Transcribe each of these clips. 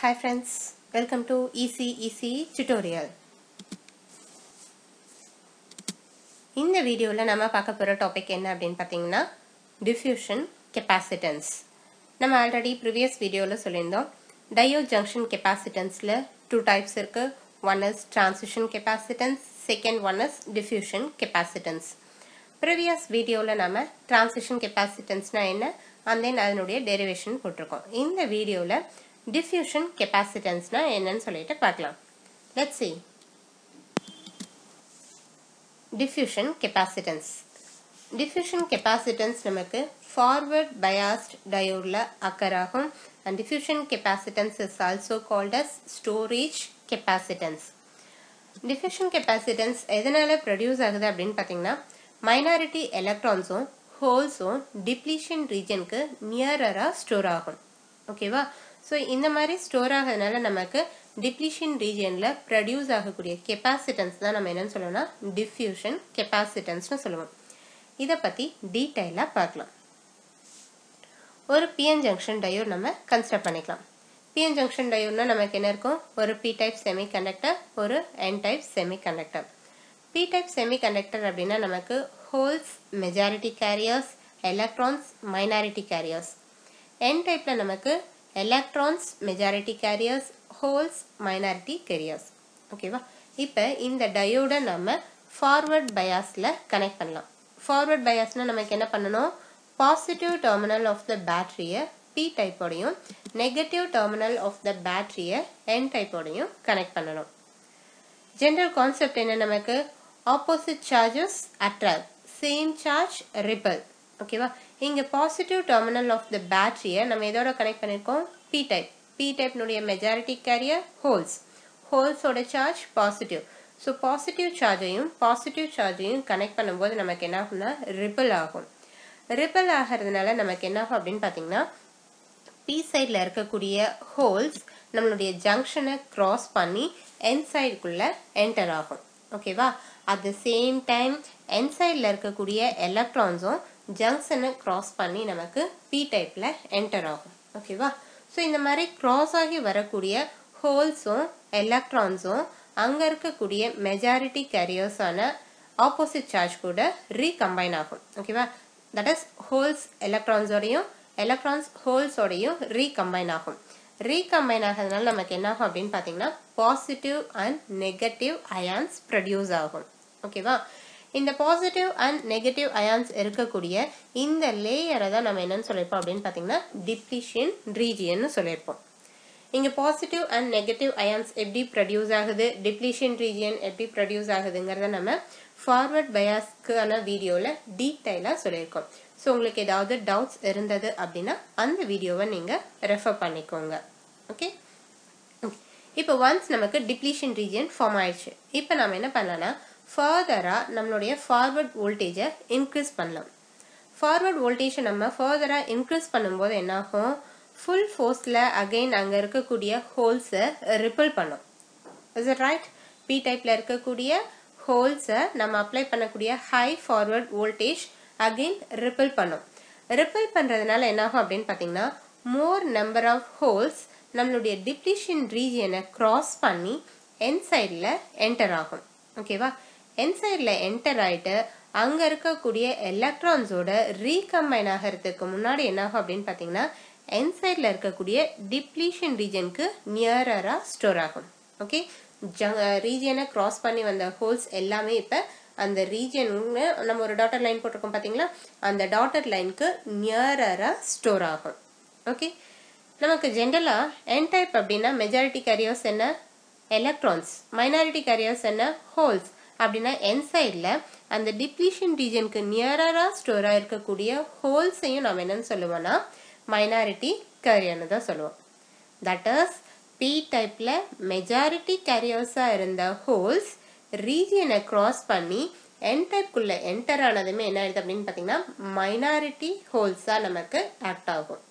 Hi friends, welcome to Easy Easy Tutorial. இந்த வீடியோவில் நம்ம பார்க்க போகிற டாபிக் என்ன அப்படின்னு பார்த்தீங்கன்னா டிஃப்யூஷன் கெப்பாசிட்டன்ஸ் நம்ம ஆல்ரெடி ப்ரீவியஸ் வீடியோவில் சொல்லியிருந்தோம் டயோ ஜங்ஷன் கெப்பாசிட்டன்ஸில் டூ டைப்ஸ் இருக்குது one is transition capacitance second one is diffusion capacitance previous வீடியோவில் நம்ம டிரான்சிஷன் கெப்பாசிட்டன்ஸ்னால் என்ன அண்ட் தென் அதனுடைய டெரிவேஷன் போட்டிருக்கோம் இந்த வீடியோவில் டிஃப்யூஷன் கெப்பாசிட்டன்ஸ்னால் என்னன்னு சொல்லிட்டு பார்க்கலாம் let's see diffusion capacitance diffusion capacitance நமக்கு forward biased diode occur ஆகும் and diffusion capacitance is also called as storage capacitance diffusion capacitance எதனால produce ஆகுது அப்படின்னு பார்த்தீங்கன்னா minority electronsும் ஹோல்ஸும் டிப்ளீஷன் ரீஜனுக்கு நியரராக ஸ்டோர் ஆகும் ஓகேவா ஸோ இந்த மாதிரி ஸ்டோர் ஆகிறதுனால நமக்கு டிப்ளீஷன் ரீஜனில் ப்ரொடியூஸ் ஆகக்கூடிய கெப்பாசிட்டன்ஸ் தான் நம்ம என்னன்னு சொல்லணும்னா டிஃப்யூஷன் கெப்பாசிட்டன்ஸ்னு சொல்லுவோம் இதை பற்றி டீட்டெயிலாக பார்க்கலாம் ஒரு பிஎன் ஜங்ஷன் டயோட் நம்ம கன்சிடர் பண்ணிக்கலாம் பிஎன் ஜங்ஷன் டயோட்னா நமக்கு என்ன இருக்கும் ஒரு பி டைப் செமி கண்டக்டர் ஒரு N type semiconductor P type semiconductor அப்படின்னா நமக்கு holes majority carriers electrons minority carriers N டைப்பில் நமக்கு electrons majority carriers holes minority carriers ஓகேவா இப்போ இந்த டயோடை நம்ம ஃபார்வர்ட் பயாஸில் கனெக்ட் பண்ணலாம் ஃபார்வர்ட் பயாஸ்னால் நமக்கு என்ன பண்ணணும் பாசிட்டிவ் டெர்மினல் ஆஃப் த பேட்டரியை பி டைப்போடையும் நெகட்டிவ் டெர்மினல் ஆஃப் த பேட்டரியை என் டைப்போடையும் கனெக்ட் பண்ணணும் ஜென்ரல் கான்செப்ட் என்ன நமக்கு opposite charges attract same charge repel ஓகேவா இங்கே பாசிட்டிவ் டெர்மினல் ஆஃப் த பேட்டரியை நம்ம எதோட கனெக்ட் பண்ணியிருக்கோம் பி டைப் பி டைப்னுடைய மெஜாரிட்டி கேரியர் ஹோல்ஸ் ஹோல்ஸோட சார்ஜ் பாசிட்டிவ் ஸோ பாசிட்டிவ் சார்ஜையும் பாசிட்டிவ் சார்ஜையும் கனெக்ட் பண்ணும்போது நமக்கு என்ன ஆகும்னா ரிப்பல் ஆகும் ரிப்பல் ஆகிறதுனால நமக்கு என்ன ஆகும் அப்படின்னு பார்த்தீங்கன்னா பி சைடில் இருக்கக்கூடிய ஹோல்ஸ் நம்மளுடைய ஜங்ஷனை க்ராஸ் பண்ணி என் சைடுக்குள்ளே என்டர் ஆகும் ஓகேவா at the same time N சைடில் இருக்கக்கூடிய எலக்ட்ரான்ஸும் ஜங்ஷனை க்ராஸ் பண்ணி நமக்கு பி டைப்பில் என்டர் ஆகும் ஓகேவா ஸோ இந்த மாதிரி க்ராஸ் ஆகி வரக்கூடிய ஹோல்ஸும் எலக்ட்ரான்ஸும் அங்கே இருக்கக்கூடிய மெஜாரிட்டி கேரியர்ஸான ஆப்போசிட் சார்ஜ் கூட ரீகம்பைன் ஆகும் ஓகேவா தட் இஸ் ஹோல்ஸ் எலக்ட்ரான்ஸோடையும் எலக்ட்ரான்ஸ் ஹோல்ஸோடையும் ரீகம்பைன் ஆகும் ரீகம்பைன் ஆகிறதுனால நமக்கு என்ன ஆகும் அப்படின்னு பார்த்தீங்கன்னா positive and negative ions produce ஆகும் ஓகேவா இந்த பாசிட்டிவ் அண்ட் நெகட்டிவ் அயான்ஸ் இருக்கக்கூடிய இந்த லேயரை தான் நம்ம என்னன்னு சொல்லியிருப்போம் அப்படின்னு பார்த்தீங்கன்னா டிப்ளிஷன் ரீஜியன்னு சொல்லியிருப்போம் இங்கே பாசிட்டிவ் அண்ட் நெகட்டிவ் அயான்ஸ் எப்படி ப்ரொடியூஸ் ஆகுது டிப்ளிஷன் ரீஜியன் எப்படி ப்ரொடியூஸ் ஆகுதுங்கிறத நம்ம ஃபார்வர்ட் பயாஸ்க்கான வீடியோவில் டீட்டெயிலாக சொல்லியிருக்கோம் ஸோ உங்களுக்கு ஏதாவது டவுட்ஸ் இருந்தது அப்படின்னா அந்த வீடியோவை நீங்கள் ரெஃபர் பண்ணிக்கோங்க ஓகே இப்போ ஒன்ஸ் நமக்கு டிப்ளீஷன் ரீஜியன் ஃபார்ம் ஆயிடுச்சு இப்போ நம்ம என்ன பண்ணலாம்னா ஃபர்தராக நம்மளுடைய ஃபார்வர்ட் வோல்டேஜை இன்க்ரீஸ் பண்ணலாம் ஃபார்வர்ட் வோல்டேஜை நம்ம ஃபர்தராக இன்க்ரீஸ் பண்ணும்போது என்னாகும் ஃபுல் ஃபோர்ஸில் அகெயின் அங்கே இருக்கக்கூடிய ஹோல்ஸை ரிப்பிள் பண்ணும் இஸ் இட் ரைட் பி டைப்பில் இருக்கக்கூடிய ஹோல்ஸை நம்ம அப்ளை பண்ணக்கூடிய high forward voltage again repel பண்ணும் ரிப்பிள் பண்ணுறதுனால என்னாகும் அப்படின்னு பார்த்தீங்கன்னா மோர் நம்பர் ஆஃப் ஹோல்ஸ் நம்மளுடைய டிப்ளிஷன் ரீஜியனை க்ராஸ் பண்ணி என் சைடில் என்டர் ஆகும் ஓகேவா என் சைடில் என்டர் ஆகிட்டு அங்கே இருக்கக்கூடிய எலக்ட்ரான்ஸோட ரீகம்பைன் ஆகிறதுக்கு முன்னாடி என்னாகும் அப்படின்னு பார்த்தீங்கன்னா என் சைடில் இருக்கக்கூடிய டிப்ளீஷன் ரீஜனுக்கு நியரராக ஸ்டோர் ஆகும் ஓகே ஜங் ரீஜியனை க்ராஸ் பண்ணி வந்த ஹோல்ஸ் எல்லாமே இப்போ அந்த ரீஜியன்னு நம்ம ஒரு டாட்டர் லைன் போட்டிருக்கோம் பார்த்தீங்களா அந்த டாட்டர் லைனுக்கு நியரராக ஸ்டோர் ஆகும் ஓகே நமக்கு ஜென்ரலாக என் டைப் அப்படின்னா மெஜாரிட்டி கேரியர்ஸ் என்ன எலக்ட்ரான்ஸ் மைனாரிட்டி கேரியர்ஸ் என்ன ஹோல்ஸ் அப்படின்னா என் சைடில் அந்த டிப்ளீஷன் ரீஜனுக்கு நியரராக ஸ்டோர் ஆகிருக்கக்கூடிய ஹோல்ஸையும் நம்ம என்னன்னு சொல்லுவோம்னா மைனாரிட்டி கேரியர்னு தான் சொல்லுவோம் தட் இஸ் பி டைப்பில் மெஜாரிட்டி கேரியர்ஸாக இருந்த ஹோல்ஸ் ரீஜியனை க்ராஸ் பண்ணி என் டைப்குள்ளே என்டர் ஆனதுமே என்ன ஆயிடுது அப்படின்னு பார்த்தீங்கன்னா மைனாரிட்டி ஹோல்ஸாக நமக்கு ஆக்ட் ஆகும்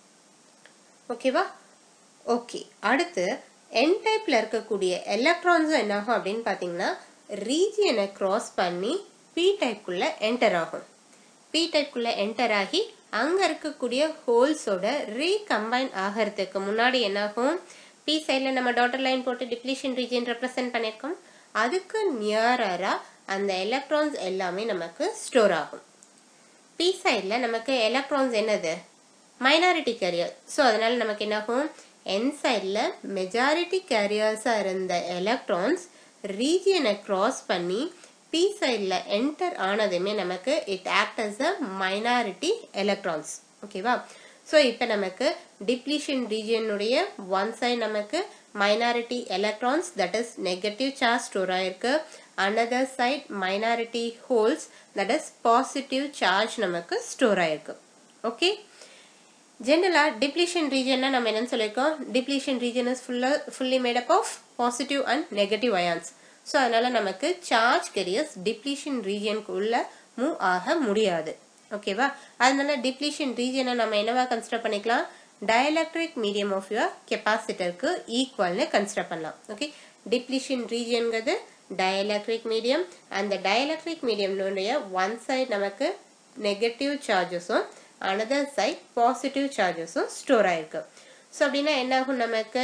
ஓகேவா ஓகே அடுத்து என் டைப்பில் இருக்கக்கூடிய எலக்ட்ரான்ஸும் என்னாகும் அப்படின்னு பார்த்தீங்கன்னா ரீஜியனை க்ராஸ் பண்ணி பி டைப்குள்ளே என்டர் ஆகும் பி டைப்குள்ளே என்டர் ஆகி அங்கே இருக்கக்கூடிய ஹோல்ஸோட ரீகம்பைன் ஆகிறதுக்கு முன்னாடி என்னாகும் பி சைடில் நம்ம டாட்டர் லைன் போட்டு டிப்ளீஷன் ரீஜன் ரெப்ரசென்ட் பண்ணியிருக்கோம் அதுக்கு நியரராக அந்த எலக்ட்ரான்ஸ் எல்லாமே நமக்கு ஸ்டோர் ஆகும் பி சைடில் நமக்கு எலக்ட்ரான்ஸ் என்னது மைனாரிட்டி கேரியர் ஸோ அதனால நமக்கு என்ன ஆகும் என் சைடில் மெஜாரிட்டி கேரியர்ஸாக இருந்த எலக்ட்ரான்ஸ் ரீஜியனை கிராஸ் பண்ணி பி சைடில் என்டர் ஆனதுமே நமக்கு it act as a minority electrons ஓகேவா ஸோ இப்போ நமக்கு டிப்ளீஷன் ரீஜியனுடைய ஒன் சைட் நமக்கு minority electrons that is negative charge store ஆயிருக்கு another side minority holes that is positive charge நமக்கு ஸ்டோர் ஆயிருக்கு ஓகே ஜென்ரலாக டிப்ளீஷன் ரீஜன்னா நம்ம என்னன்னு சொல்லியிருக்கோம் டிப்ளீஷன் ரீஜன் இஸ் ஃபுல்லாக fully made up of positive and negative ions so அதனால நமக்கு சார்ஜ் கெரியர்ஸ் டிப்ளீஷன் ரீஜனுக்கு உள்ள மூவ் ஆக முடியாது ஓகேவா அதனால டிப்ளீஷன் ரீஜனை நம்ம என்னவா கன்சிடர் பண்ணிக்கலாம் டயலக்ட்ரிக் மீடியம் ஆஃப் யுவர் கெப்பாசிட்டருக்கு ஈக்குவல்னு கன்சிடர் பண்ணலாம் ஓகே டிப்ளீஷன் ரீஜன்கிறது டயலக்ட்ரிக் மீடியம் அந்த டயலக்ட்ரிக் மீடியம்னுடைய ஒன் சைட் நமக்கு நெகட்டிவ் சார்ஜஸும் அனதர் சைட் பாசிட்டிவ் சார்ஜஸும் ஸ்டோர் ஆயிருக்கு ஸோ அப்படின்னா என்ன ஆகும் நமக்கு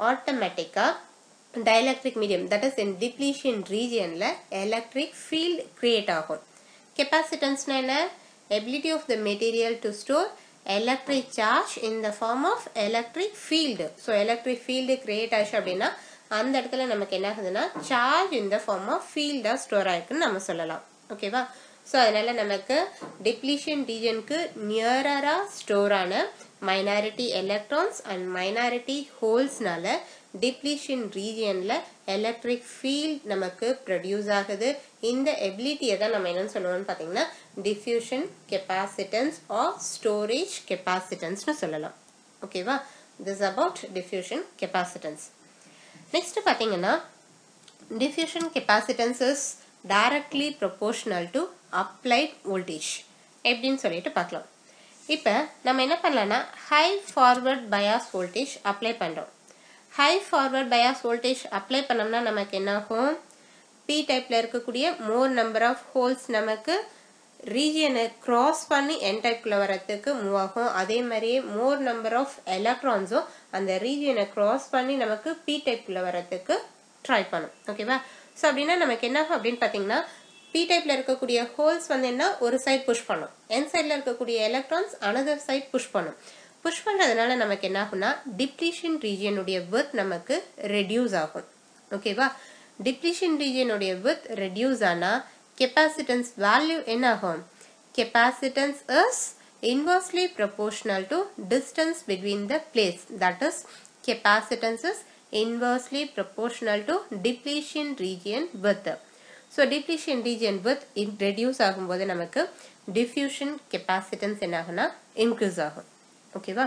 ஆட்டோமேட்டிக்காக dielectric medium that is in depletion regionல electric field create ஆகும் capacitance என்ன ability of the material to store electric charge in the form of electric field so electric field create ஆச்சு அப்படின்னா அந்த இடத்துல நமக்கு என்ன ஆகுதுன்னா charge in the form of field ஆ ஸ்டோர் ஆயிருக்குன்னு நம்ம சொல்லலாம் ஓகேவா ஸோ அதனால நமக்கு டிப்ளீஷன் ரீஜனுக்கு நியரரா ஸ்டோர் ஆன மைனாரிட்டி எலக்ட்ரான்ஸ் அண்ட் மைனாரிட்டி ஹோல்ஸ்னால டிப்ளீஷன் ரீஜியனில் எலக்ட்ரிக் ஃபீல்ட் நமக்கு ப்ரொடியூஸ் ஆகுது இந்த எபிலிட்டியை தான் நம்ம என்னன்னு சொல்லுவோம்னு பார்த்தீங்கன்னா டிஃப்யூஷன் கெப்பாசிட்டன்ஸ் ஆர் ஸ்டோரேஜ் கெப்பாசிட்டன்ஸ்னு சொல்லலாம் ஓகேவா this about diffusion capacitance next பார்த்தீங்கன்னா diffusion capacitance is directly proportional to applied voltage எப்படின்னு சொல்லிட்டு பார்க்கலாம் இப்போ நம்ம என்ன பண்ணலாம்னா high forward bias voltage apply பண்ணுறோம் high forward bias voltage apply பண்ணோம்னா நமக்கு என்ன ஆகும் பி டைப்பில் இருக்கக்கூடிய மோர் நம்பர் ஆஃப் ஹோல்ஸ் நமக்கு ரீஜியனை கிராஸ் பண்ணி என் டைப்குள்ளே வரத்துக்கு மூவ் ஆகும் அதே மாதிரியே மோர் நம்பர் ஆஃப் எலக்ட்ரான்ஸும் அந்த ரீஜியனை கிராஸ் பண்ணி நமக்கு பி டைப்குள்ளே வரத்துக்கு ட்ரை பண்ணும் ஓகேவா ஸோ அப்படின்னா நமக்கு என்ன ஆகும் அப்படின்னு பார்த்தீங்கன்னா பி டைப்ல இருக்கக்கூடிய ஹோல்ஸ் வந்து என்ன ஒரு சைட் புஷ் பண்ணும் என் சைடில் இருக்கக்கூடிய எலக்ட்ரான்ஸ் அனதர் சைட் புஷ் பண்ணும் புஷ் பண்ணுறதுனால நமக்கு என்ன ஆகும்னா டிப்ளீஷன் ரீஜியனுடைய வித் நமக்கு ரெடியூஸ் ஆகும் ஓகேவா டிப்ளீஷன் ரீஜியனுடைய வித் ரெடியூஸ் ஆனால் கெப்பாசிட்டன்ஸ் வேல்யூ என்ன ஆகும் capacitance is inversely proportional to distance between the plates that is capacitance is inversely proportional to depletion region width so depletion region width reduce ஆகும்போது நமக்கு diffusion capacitance என்ன ஆகும்னா increase ஆகும் ஓகேவா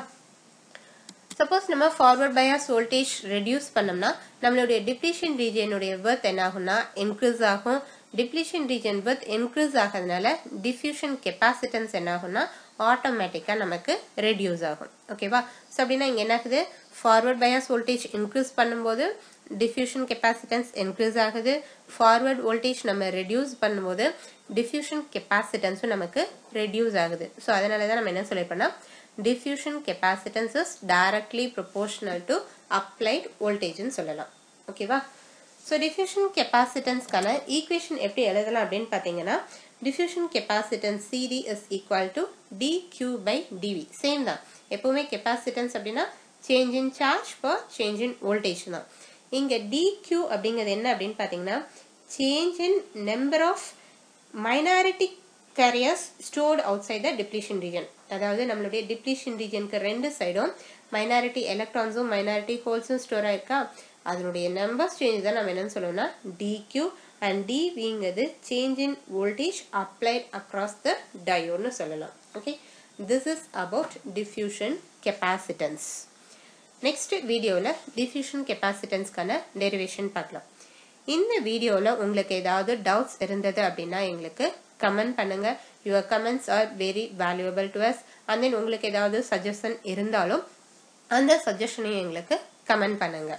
suppose நம்ம ஃபார்வர்ட் பயாஸ் வோல்டேஜ் ரெடியூஸ் பண்ணோம்னா நம்மளுடைய depletion ரீஜனுடைய with என்ன ஆகும்னா இன்க்ரீஸ் ஆகும் டிப்ளீஷன் ரீஜன் வித் இன்க்ரீஸ் ஆகிறதுனால டிஃப்யூஷன் கெப்பாசிட்டன்ஸ் என்ன ஆகும்னா ஆட்டோமேட்டிக்காக நமக்கு ரெடியூஸ் ஆகும் ஓகேவா ஸோ அப்படின்னா இங்கே என்ன ஆகுது ஃபார்வர்ட் பயாஸ் வோல்டேஜ் இன்க்ரீஸ் பண்ணும்போது டிஃப்யூஷன் கெப்பாசிட்டன்ஸ் இன்க்ரீஸ் ஆகுது ஃபார்வர்ட் வோல்டேஜ் நம்ம ரெடியூஸ் பண்ணும்போது டிஃப்யூஷன் கெப்பாசிட்டன்ஸும் நமக்கு ரெடியூஸ் ஆகுது ஸோ அதனால தான் நம்ம என்ன சொல்லியிருப்போம்னா diffusion capacitance is directly proportional to applied வோல்டேஜ்னு சொல்லலாம் ஓகேவா ஸோ டிஃப்யூஷன் கெப்பாசிட்டன்ஸ்க்கான ஈக்குவேஷன் எப்படி எழுதலாம் அப்படின்னு பார்த்தீங்கன்னா diffusion capacitance CD is equal to dQ by dV same தான் எப்பவுமே கெப்பாசிட்டன்ஸ் அப்படின்னா change in charge per change in voltage தான் இங்கே டிக்யூ அப்படிங்கிறது என்ன அப்படின்னு பார்த்தீங்கன்னா change in number of minority carriers stored outside the depletion region அதாவது நம்மளுடைய டிப்ளீஷன் ரீஜனுக்கு ரெண்டு சைடும் மைனாரிட்டி எலக்ட்ரான்ஸும் மைனாரிட்டி ஹோல்ஸும் ஸ்டோர் ஆயிருக்கா அதனுடைய நம்பர்ஸ் சேஞ்ச் தான் நம்ம என்னன்னு சொல்லுவோம்னா டிக்யூ அண்ட் டிவிங்கிறது change in voltage applied across the டயோட்னு சொல்லலாம் okay this is about diffusion capacitance next வீடியோவில் டிஃப்யூஷன் கெப்பாசிட்டன்ஸ்க்கான டெரிவேஷன் பார்க்கலாம் இந்த வீடியோவில் உங்களுக்கு ஏதாவது டவுட்ஸ் இருந்தது அப்படின்னா எங்களுக்கு கமெண்ட் பண்ணுங்க your comments are very valuable to us and then உங்களுக்கு ஏதாவது சஜஷன் இருந்தாலும் அந்த சஜஷனையும் எங்களுக்கு கமெண்ட் பண்ணுங்க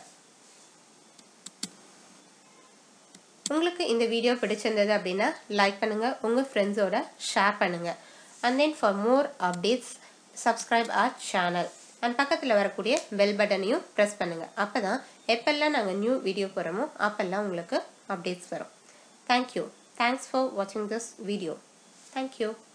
உங்களுக்கு இந்த வீடியோ பிடிச்சிருந்தது அப்படின்னா லைக் பண்ணுங்க உங்க ஃப்ரெண்ட்ஸோட ஷேர் பண்ணுங்க and then for more updates subscribe our channel and பக்கத்தில் வரக்கூடிய பெல் பட்டனையும் ப்ரெஸ் பண்ணுங்கள் அப்போ தான் எப்பெல்லாம் நாங்கள் நியூ வீடியோ போகிறோமோ அப்போல்லாம் உங்களுக்கு அப்டேட்ஸ் வரும் தேங்க்யூ தேங்க்ஸ் ஃபார் வாட்சிங் திஸ் வீடியோ தேங்க்யூ